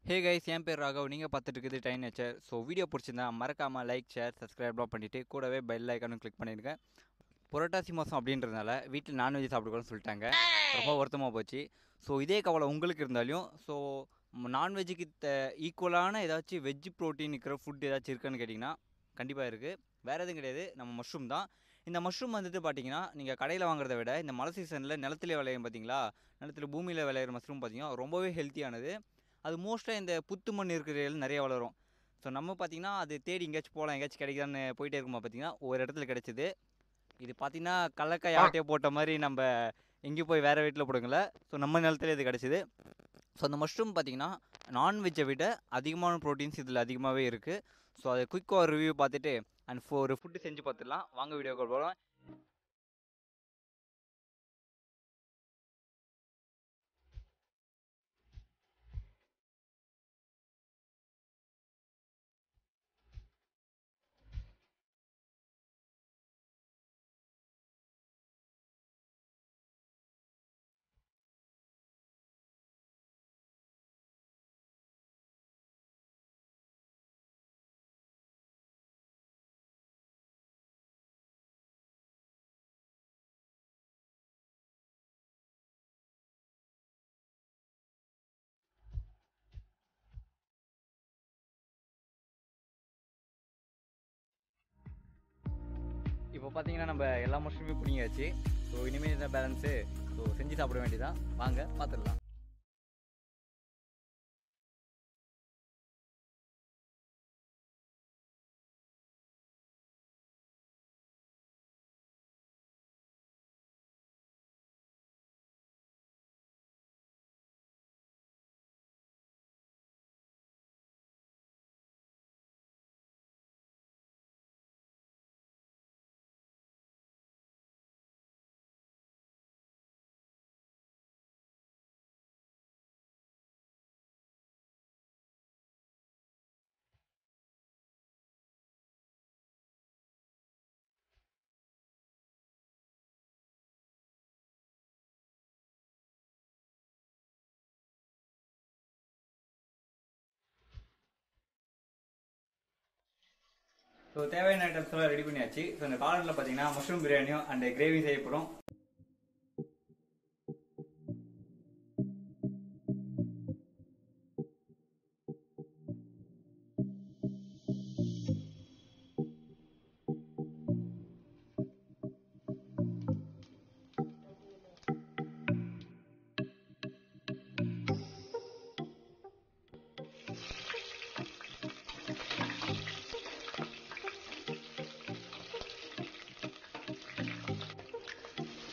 hey guys என் பேர் ராகவ் நீங்கள் பார்த்துட்டு இருக்குது டைன் நேச்சர் ஸோ வீடியோ பிடிச்சிருந்தா மறக்காமல் லைக் ஷேர் சப்ஸ்கிரைப்லாம் பண்ணிவிட்டு கூடவே பெல் ஐக்கானும் கிளிக் பண்ணிடுங்க புரட்டாசி மாதம் அப்படின்றதுனால வீட்டில் நான்வெஜ் சாப்பிடக்கூடாதுன்னு சொல்லிட்டாங்க ரொம்ப வருத்தமாக போச்சு ஸோ இதே கவலை உங்களுக்கு இருந்தாலும் ஸோ நான்வெஜ்ஜுக்கு த ஈக்குவலான ஏதாச்சும் வெஜ் ப்ரோட்டீன் இருக்கிற ஃபுட் ஏதாச்சும் இருக்கான்னு கேட்டிங்கன்னா கண்டிப்பாக இருக்குது வேறு எதுவும் கிடையாது நம்ம மஷ்ரூம் தான் இந்த மஷ்ரூம் வந்துட்டு பார்த்தீங்கன்னா நீங்கள் கடையில் வாங்குறத விட இந்த மழை சீசனில் நிலத்துல விளையும் பார்த்தீங்களா நிலத்துல பூமியில் விளையிற மஷ்ரூம் பார்த்தீங்கன்னா ரொம்பவே ஹெல்த்தியானது அது மோஸ்ட்டாக இந்த புத்து மண் இருக்கிற இடத்துல நிறைய வளரும் ஸோ நம்ம பார்த்தீங்கன்னா அது தேடி எங்கேயாச்சும் போகலாம் எங்கேயாச்சும் கிடைக்குதான்னு போயிட்டே இருக்கும்போது பார்த்தீங்கன்னா ஒரு இடத்துல கிடைச்சிது இது பார்த்தீங்கன்னா கடலக்காய் ஆட்டையை போட்ட மாதிரி நம்ம எங்கேயும் போய் வேறு வீட்டில் போடுங்கள ஸோ நம்ம நிலத்துல இது கிடச்சிது ஸோ அந்த மஷ்ரூம் பார்த்தீங்கன்னா நான்வெஜ்ஜை விட அதிகமான ப்ரோட்டீன்ஸ் இதில் அதிகமாகவே இருக்குது ஸோ அதை குயிக்காக ரிவ்யூ பார்த்துட்டு அண்ட் ஒரு ஃபுட்டு செஞ்சு பார்த்துடலாம் வாங்க வீடியோ கால் போகலாம் இப்போ பார்த்தீங்கன்னா நம்ம எல்லா மஷ்ரூமே பிடிங்கியாச்சு ஸோ இனிமேல் என்ன பேலன்ஸு ஸோ செஞ்சு சாப்பிட வேண்டியதான் வாங்க பார்த்துடலாம் ஸோ தேவையான ஐட்டம்ஸ் எல்லாம் ரெடி பண்ணியாச்சு ஸோ இந்த காலனில் பார்த்தீங்கன்னா மஷ்ரூம் பிரியாணியும் அண்ட் கிரேவி செய்யப்படும் ஸோ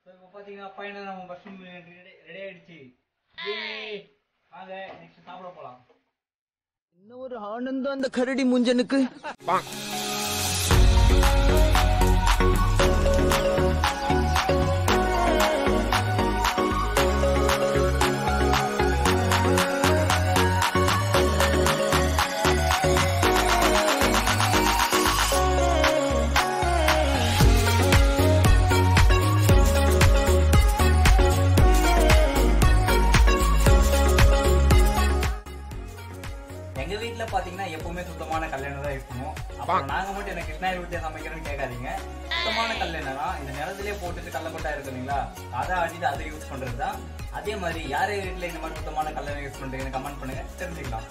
ஸோ இப்போ பார்த்தீங்கன்னா ஃபைனல் நம்ம மஷ்ரூம் பிரியாணி ரெடி ஆயிடுச்சு ஏ வாங்க நெக்ஸ்ட் சாப்பிட போகலாம் என்ன ஒரு ஆனந்தம் அந்த கரடி முஞ்சனுக்கு எங்க வீட்ல பாத்தீங்கன்னா எப்பவுமே சுத்தமான கல்யாணம் தான் யூஸ் பண்ணுவோம் அப்புறம் நாங்க மட்டும் என்ன கிருஷ்ணாரி வீட்டில் சமைக்கிறோம்னு கேட்காதீங்க சுத்தமான கல்யாணம்னா இந்த நிலத்திலே போட்டுட்டு கல்லப்பட்டா இருக்கு இல்லைங்களா அதை ஆட்டிட்டு அதை யூஸ் பண்றது தான் அதே மாதிரி யார் யார் வீட்ல இந்த மாதிரி சுத்தமான கல்யாணம் யூஸ் பண்றீங்கன்னு கமெண்ட் பண்ணுங்க தெரிஞ்சுக்கலாம்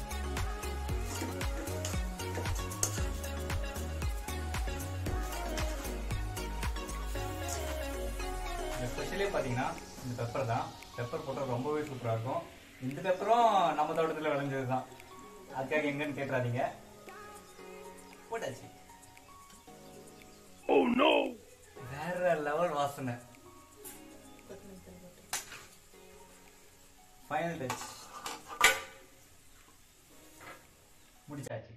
இந்த ஸ்பெஷலே பார்த்தீங்கன்னா இந்த பெப்பர் தான் பெப்பர் போட்டால் ரொம்பவே சூப்பராக இருக்கும் இந்த பெப்பரும் நம்ம தோட்டத்தில் விளைஞ்சது தான் அதுக்காக எங்கன்னு கேட்காதீங்க போட்டாச்சு வேற லெவல் வாசனை ஃபைனல் டச் முடிச்சாச்சு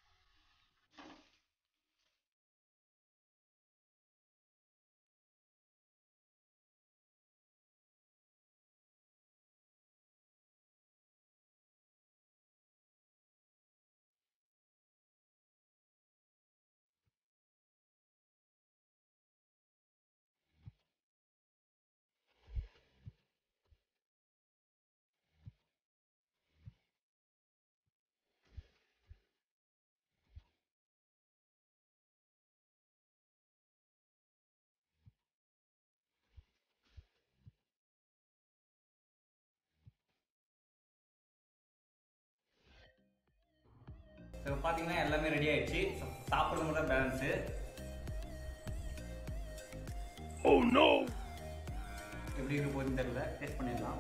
இப்போ பார்த்தீங்கன்னா எல்லாமே ரெடி ஆயிடுச்சு சாப்பிட்றது மட்டும் பேலன்ஸு எப்படி இருக்க போகுதுன்னு தெரியல டேஸ்ட் பண்ணிடலாம்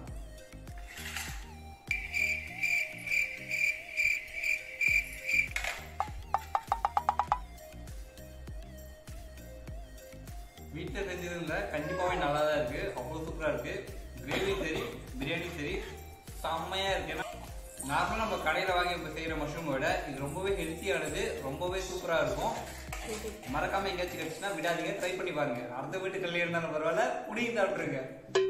வீட்டில் செஞ்சது இல்லை கண்டிப்பாகவே நல்லா தான் இருக்குது அவ்வளோ சூப்பராக இருக்குது கிரேவியும் சரி பிரியாணியும் சரி செம்மையாக இருக்கு ஏன்னா நார்மலாக நம்ம கடையில் வாங்கி இப்போ செய்கிற மஷ்ரூமை விட இது ரொம்பவே ஹெல்த்தியானது ரொம்பவே சூப்பராக இருக்கும் மறக்காம எங்கேயாச்சும் கிடைச்சுன்னா விடாதீங்க ட்ரை பண்ணி பாருங்க அடுத்த வீட்டுக்கல்ல இருந்தாலும் பரவாயில்ல புடிங்கி சாப்பிட்ருங்க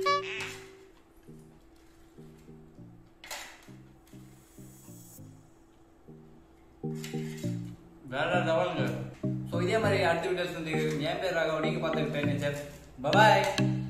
வேற லெவலுங்க ஸோ இதே மாதிரி அடுத்த வீடியோஸ் வந்து என் பேர் ராகவ் நீங்க பார்த்துக்கிட்டேன் பபாய்